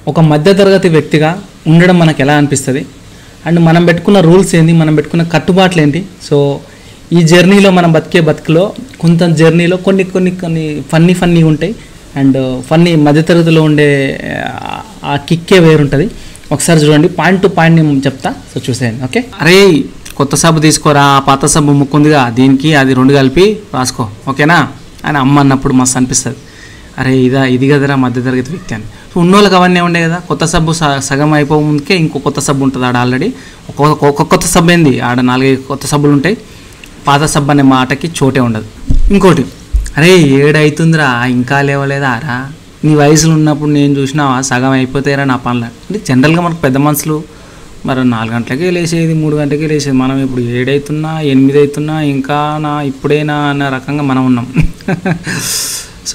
ఒక మధ్యతరగతి వ్యక్తిగా ఉండడం మనకు ఎలా అనిపిస్తుంది అండ్ మనం పెట్టుకున్న రూల్స్ ఏంటి మనం పెట్టుకున్న కట్టుబాట్లు ఏంటి సో ఈ జర్నీలో మనం బతికే బతుకులో కొంత జర్నీలో కొన్ని కొన్ని కొన్ని ఫన్నీ ఫన్నీ ఉంటాయి అండ్ ఫన్నీ మధ్యతరగతిలో ఉండే ఆ, ఆ కిక్కే వేరుంటుంది ఒకసారి చూడండి పాయింట్ టు పాయింట్ నేను చెప్తా సో చూసేయండి ఓకే అరే కొత్త సబ్బు తీసుకోరా ఆ పాత సబ్బు ముక్కుందిగా దీనికి అది రెండు కలిపి రాసుకో ఓకేనా అని అమ్మ అన్నప్పుడు మస్తు అనిపిస్తుంది అరే ఇదా ఇది కదరా మధ్యతరగతి వ్యక్తి అని సో ఉన్నోళ్ళకి అవన్నీ ఉండే కదా కొత్త సబ్బు స- సగం అయిపో ముందుకే ఇంకో కొత్త సబ్బు ఉంటుంది ఆడ ఆల్రెడీ ఒక్కొక్క ఒక్కొక్క కొత్త సబ్బు ఏంది ఆడ నాలుగైదు కొత్త సబ్బులు ఉంటాయి పాత సబ్బు అనే మాటకి చోటే ఉండదు ఇంకోటి అరే ఏడైతుందిరా ఇంకా లేవలేదా రా నీ వయసులో ఉన్నప్పుడు నేను చూసినావా సగం అయిపోతాయిరా నా పనులు అంటే జనరల్గా మనకు పెద్ద మనుషులు మరి నాలుగు గంటలకే లేచేది మూడు గంటలకే లేచేది మనం ఇప్పుడు ఏడైతున్నా ఎనిమిది అవుతున్నా ఇంకా నా ఇప్పుడేనా అన్న రకంగా మనం ఉన్నాం సో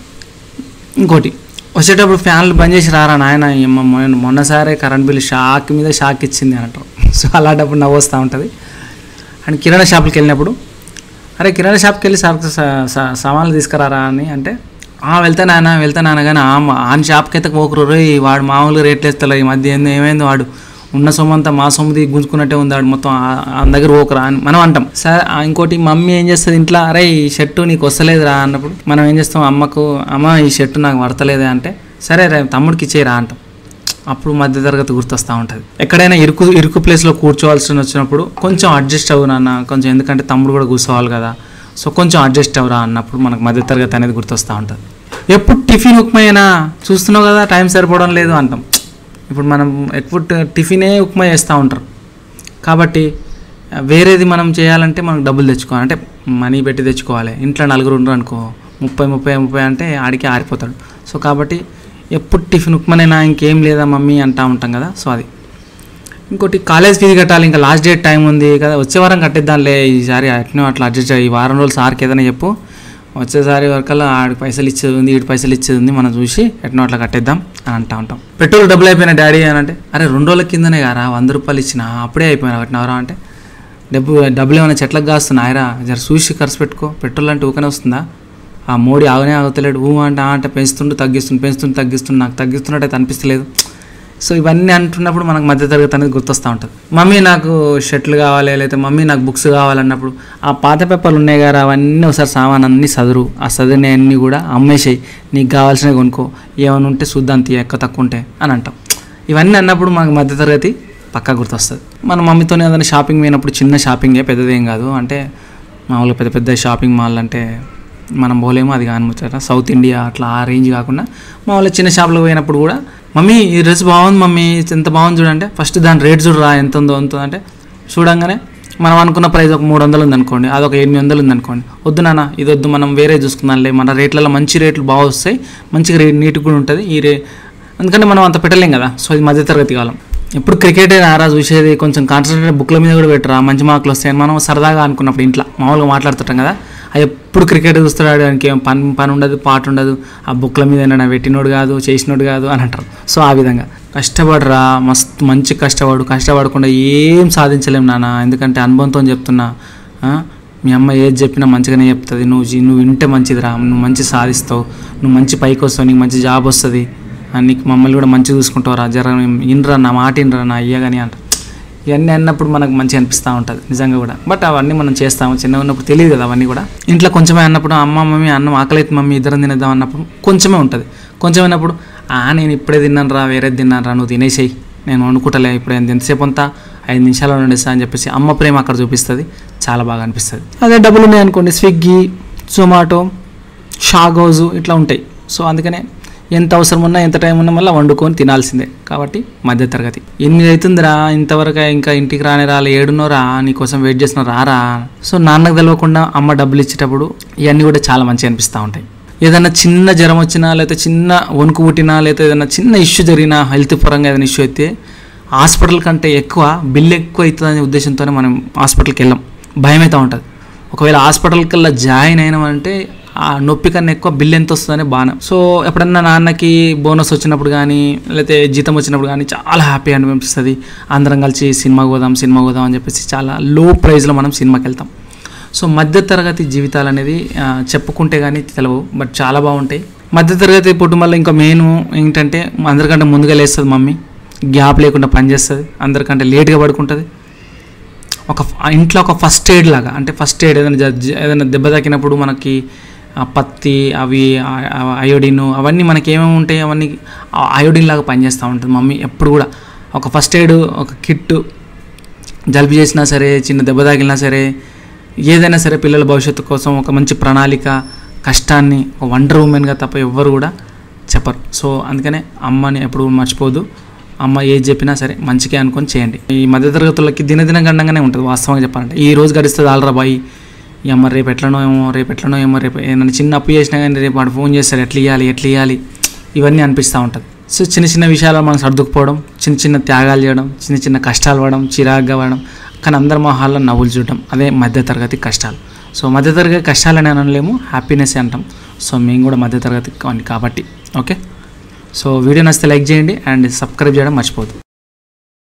ఇంకోటి వచ్చేటప్పుడు ఫ్యాన్లు బంద్ చేసి రారా నాయన ఏమో మొన్న- మొన్నసారే కరెంట్ బిల్ షాక్ మీద షాక్ ఇచ్చింది అని అంటారు సో అలాంటప్పుడు నవ్వు వస్తూ ఉంటుంది అండ్ కిరాణా షాప్కి వెళ్ళినప్పుడు అరే కిరాణా షాప్కి వెళ్ళి సరుకు సా- సా- సామాన్లు తీసుకురారా అని అంటే "ఆ, వెళ్తా నాన్న వెళ్తా నాన్న కానీ ఆన్ షాప్కి అయితే పోకరు రే వాడు మామూలుగా రేట్లు వేస్తలే ఈ మధ్య ఏందో ఏమైంది వాడు ఉన్న సొమ్ము అంతా మా సొమ్ముది గుంజుకున్నట్టే ఉంది వాడు మొత్తం ఆ- ఆ దగ్గర పోకరా అని మనం అంటాం సరే ఆ ఇంకోటి మమ్మీ ఏం చేస్తుంది ఇంట్లో అరే ఈ షర్టు నీకు వస్తలేదురా అన్నప్పుడు మనం ఏం చేస్తాం అమ్మకు అమ్మ ఈ షర్టు నాకు పడతలేదే అంటే సరే రే తమ్ముడికి ఇచ్చేయరా అంటాం అప్పుడు మధ్యతరగతి గుర్తొస్తూ ఉంటుంది ఎక్కడైనా ఇరుకు ఇరుకు ప్లేస్లో కూర్చోవాల్సి వచ్చినప్పుడు కొంచెం అడ్జస్ట్ అవ్వు నాన్న కొంచెం ఎందుకంటే తమ్ముడు కూడా కూర్చోవాలి కదా సో కొంచెం అడ్జస్ట్ అవ్వరా అన్నప్పుడు మనకు మధ్యతరగతి అనేది గుర్తొస్తూ ఉంటుంది ఎప్పుడు టిఫిన్ ఉప్మాయేనా చూస్తున్నావు కదా టైం సరిపోవడం లేదు అంటాం ఇప్పుడు మనం ఎక్కువ ట- టిఫినే ఉప్మా చేస్తూ ఉంటారు కాబట్టి ఆ, వేరేది మనం చేయాలంటే మనకు డబ్బులు తెచ్చుకోవాలి అంటే మనీ పెట్టి తెచ్చుకోవాలి ఇంట్లో నలుగురు ఉండరు అనుకో ముప్పై ముప్పై ముప్పై అంటే ఆడికి ఆరిపోతాడు సో కాబట్టి ఎప్పుడు టిఫిన్ ఉప్మానేనా ఇంకేం లేదా మమ్మీ అంటా ఉంటాం కదా సో అది ఇంకోటి కాలేజ్ ఫీజు కట్టాలి ఇంకా లాస్ట్ డేట్ టైం ఉంది కదా వచ్చే వారం కట్టిద్దాంలే ఈసారి అట్నే అట్లా అడ్జస్ట్ అయ్యి ఈ వారం రోజులు సార్కి ఏదైనా చెప్పు వచ్చేసారి వరకల్లా ఆడికి పైసలు ఇచ్చేది ఉంది ఈడి పైసలు ఇచ్చేది ఉంది మనం చూసి ఎట్నో అట్లా కట్టేద్దాం అని అంటా ఉంటాం పెట్రోల్ డబ్బులు అయిపోయిన డాడీ అని అంటే అరే రెండు రోజుల కిందనే కారా వంద రూపాయలు ఇచ్చిన అప్పుడే అయిపోయినా కట్టినవరా అంటే డబ్బు డబ్బులు ఏమైనా చెట్లకు కాస్తున్నాయిరా జర చూసి ఖర్చు పెట్టుకో పెట్రోల్ అంటే ఊకనే వస్తుందా ఆ మోడీ ఆగనే ఆగుతలేడు ఊ అంటే ఆ అంటే పెంచుతుండు తగ్గిస్తుండు పెంచుతుండు తగ్గిస్తుండు నాకు తగ్గిస్తున్నట్టయితే అనిపిస్తలేదు సో ఇవన్నీ అంటున్నప్పుడు మనకు మధ్యతరగతి అనేది గుర్తొస్తూ ఉంటుంది మమ్మీ నాకు షర్ట్లు కావాలి లేకపోతే మమ్మీ నాకు బుక్స్ కావాలన్నప్పుడు ఆ పాత పేపర్లు ఉన్నాయి కదా అవన్నీ ఒకసారి సామాన్ అన్నీ సదురు ఆ చదివినవి అన్నీ కూడా అమ్మేసేయి నీకు కావాల్సినవి కొనుక్కో ఏమైనా ఉంటే చూద్దాం తీ ఎక్కువ తక్కువ ఉంటే అని అంటాం ఇవన్నీ అన్నప్పుడు మనకు మధ్యతరగతి పక్కా గుర్తొస్తుంది మన మమ్మీతో ఏదైనా షాపింగ్ పోయినప్పుడు చిన్న షాపింగే పెద్దదేం కాదు అంటే మామూలుగా పెద్ద పెద్ద షాపింగ్ మాల్ అంటే మనం పోలేము అది కానిముచ్చట సౌత్ ఇండియా అట్లా ఆ రేంజ్ కాకుండా మామూలుగా చిన్న షాప్లో పోయినప్పుడు కూడా మమ్మీ ఈ డ్రెస్ బాగుంది మమ్మీ ఎంత బాగుంది చూడంటే ఫస్ట్ దాని రేట్ చూడరా ఎంత ఉందో ఎంత ఉందో అంటే చూడంగానే మనం అనుకున్న ప్రైస్ ఒక మూడు వందలు ఉంది అనుకోండి అదొక ఎనిమిది వందలు ఉంది అనుకోండి వద్దు నాన్న ఇది వద్దు మనం వేరే చూసుకుందాంలే మన రేట్లలో మంచి రేట్లు బాగా వస్తాయి మంచిగా రేట్ నీట్ కూడా ఉంటుంది ఈ రే ఎందుకంటే మనం అంత పెట్టలేం కదా సో ఇది మధ్యతరగతి కాలం ఎప్పుడు క్రికెట్ ఆరా చూసేది కొంచెం కాన్సన్ట్రేట్ బుక్ల మీద కూడా పెట్టరా మంచి మార్కులు వస్తాయని మనం సరదాగా అనుకున్నప్పుడు ఇంట్లో మామూలుగా మాట్లాడుతుంటాం కదా అది ఎప్పుడు క్రికెట్ చూస్తాడు దానికి ఏం పని పని ఉండదు పాట ఉండదు ఆ బుక్ల మీద ఏమైనా పెట్టినోడు కాదు చేసినోడు కాదు అని అంటారు సో ఆ విధంగా కష్టపడరా మస్తు మంచి కష్టపడు కష్టపడకుండా ఏం సాధించలేం నాన్న ఎందుకంటే అనుభవంతో చెప్తున్నా ఆ? మీ అమ్మ ఏది చెప్పినా మంచిగానే చెప్తుంది నువ్వు జీ- నువ్వు వింటే మంచిదిరా నువ్వు మంచి సాధిస్తావు నువ్వు మంచి పైకి వస్తావు నీకు మంచి జాబ్ వస్తుంది ఆ, నీకు మమ్మల్ని కూడా మంచిగా చూసుకుంటావు రా జర ఇన్రా నా మాట ఇన్రా నా అయ్య కానీ అంట ఇవన్నీ అన్నప్పుడు మనకు మంచిగా అనిపిస్తూ ఉంటుంది నిజంగా కూడా బట్ అవన్నీ మనం చేస్తాము చిన్నగా ఉన్నప్పుడు తెలియదు కదా అవన్నీ కూడా ఇంట్లో కొంచెమే అన్నప్పుడు అమ్మ మమ్మీ అన్నం ఆకలి అయితే మమ్మీ ఇద్దరం తినేద్దాం అన్నప్పుడు కొంచెమే ఉంటుంది కొంచెం అయినప్పుడు ఆ నేను ఇప్పుడే తిన్నాను రా వేరేది తిన్నాను రా నువ్వు తినేసేయి నేను వండుకుంటలే ఇప్పుడు ఎంత- ఎంతసేపు అంతా ఐదు నిమిషాలు వండేస్తా అని చెప్పేసి అమ్మ ప్రేమ అక్కడ చూపిస్తుంది చాలా బాగా అనిపిస్తుంది అదే డబ్బులు ఉన్నాయి అనుకోండి స్విగ్గీ జొమాటో షాగోజు ఇట్లా ఉంటాయి సో అందుకనే ఎంత అవసరం ఉన్నా ఎంత టైం ఉన్నా మళ్ళీ వండుకొని తినాల్సిందే కాబట్టి మధ్యతరగతి ఎనిమిది అవుతుందిరా ఇంతవరకు ఇంకా ఇంటికి రాని రాలే ఏడున్నోరా నీకోసం వెయిట్ చేసిన రారా సో నాన్నకు తెలియకుండా అమ్మ డబ్బులు ఇచ్చేటప్పుడు ఇవన్నీ కూడా చాలా మంచిగా అనిపిస్తూ ఉంటాయి ఏదైనా చిన్న జ్వరం వచ్చినా లేకపోతే చిన్న వణుకు పుట్టినా లేకపోతే ఏదైనా చిన్న ఇష్యూ జరిగినా హెల్త్ పరంగా ఏదైనా ఇష్యూ అయితే హాస్పిటల్ కంటే ఎక్కువ బిల్ ఎక్కువ అవుతుందనే ఉద్దేశంతోనే మనం హాస్పిటల్కి వెళ్ళాం భయం అవుతూ ఉంటుంది ఒకవేళ హాస్పిటల్ కల్లా జాయిన్ అయినామంటే ఆ నొప్పి కన్నా ఎక్కువ బిల్ ఎంత వస్తుందని బాగా సో ఎప్పుడన్నా నాన్నకి బోనస్ వచ్చినప్పుడు కానీ లేకపోతే జీతం వచ్చినప్పుడు కానీ చాలా హ్యాపీ అనిపిస్తుంది అందరం కలిసి సినిమాకి పోదాం సినిమాకి పోదాం అని చెప్పేసి చాలా లో ప్రైస్లో మనం సినిమాకి వెళ్తాం సో మధ్యతరగతి జీవితాలు అనేది ఆ, చెప్పుకుంటే కానీ తెలవు బట్ చాలా బాగుంటాయి మధ్యతరగతి కుటుంబాల్లో ఇంకా మెయిన్ ఏంటంటే అందరికంటే ముందుగా లేస్తుంది మమ్మీ గ్యాప్ లేకుండా పనిచేస్తుంది అందరికంటే లేట్గా పడుకుంటుంది ఒక ఫ- ఇంట్లో ఒక ఫస్ట్ ఎయిడ్ లాగా అంటే ఫస్ట్ ఎయిడ్ ఏదైనా జ- జ- ఏదైనా దెబ్బ తాకినప్పుడు మనకి ఆ పత్తి అవి ఆ- ఆ అయోడిన్ అవన్నీ మనకి ఏమేమి ఉంటాయి అవన్నీ ఆ అయోడిన్ లాగా పనిచేస్తూ ఉంటుంది మమ్మీ ఎప్పుడు కూడా ఒక ఫస్ట్ ఎయిడ్ ఒక కిట్ జలుబు చేసినా సరే చిన్న దెబ్బ తాకినా సరే ఏదైనా సరే పిల్లల భవిష్యత్తు కోసం ఒక మంచి ప్రణాళిక కష్టాన్ని ఒక వండర్ ఉమెన్గా తప్ప ఎవ్వరు కూడా చెప్పరు సో అందుకనే అమ్మని ఎప్పుడు మర్చిపోదు అమ్మ ఏది చెప్పినా సరే మంచిగా అనుకొని చేయండి ఈ మధ్యతరగతులకి దినదిన గండంగానే ఉంటుంది వాస్తవంగా చెప్పాలంటే ఈ రోజు గడుస్తుంది ఆల్రా బాయ్ ఈ అమ్మ రేపు ఎట్లనో ఏమో రేపు ఎట్లనో ఏమో రేపు ఏమైనా చిన్న అప్పు చేసినా కానీ రేపు వాడు ఫోన్ చేస్తాడు ఎట్లా ఇవ్వాలి ఎట్లా ఇవ్వాలి ఇవన్నీ అనిపిస్తూ ఉంటుంది సో చిన్న చిన్న విషయాలు మనం సర్దుకుపోవడం చిన్న చిన్న త్యాగాలు చేయడం చిన్న చిన్న కష్టాలు పడడం చిరాగ్గా పడడం కానీ అందరి మొహాల్లో నవ్వులు చూడడం అదే మధ్యతరగతి కష్టాలు సో మధ్యతరగతి కష్టాలని అనలేము హ్యాపీనెస్ అంటాం సో మేము కూడా మధ్యతరగతి కాబట్టి ఓకే సో వీడియో నచ్చితే లైక్ చేయండి అండ్ సబ్స్క్రైబ్ చేయడం మర్చిపోదు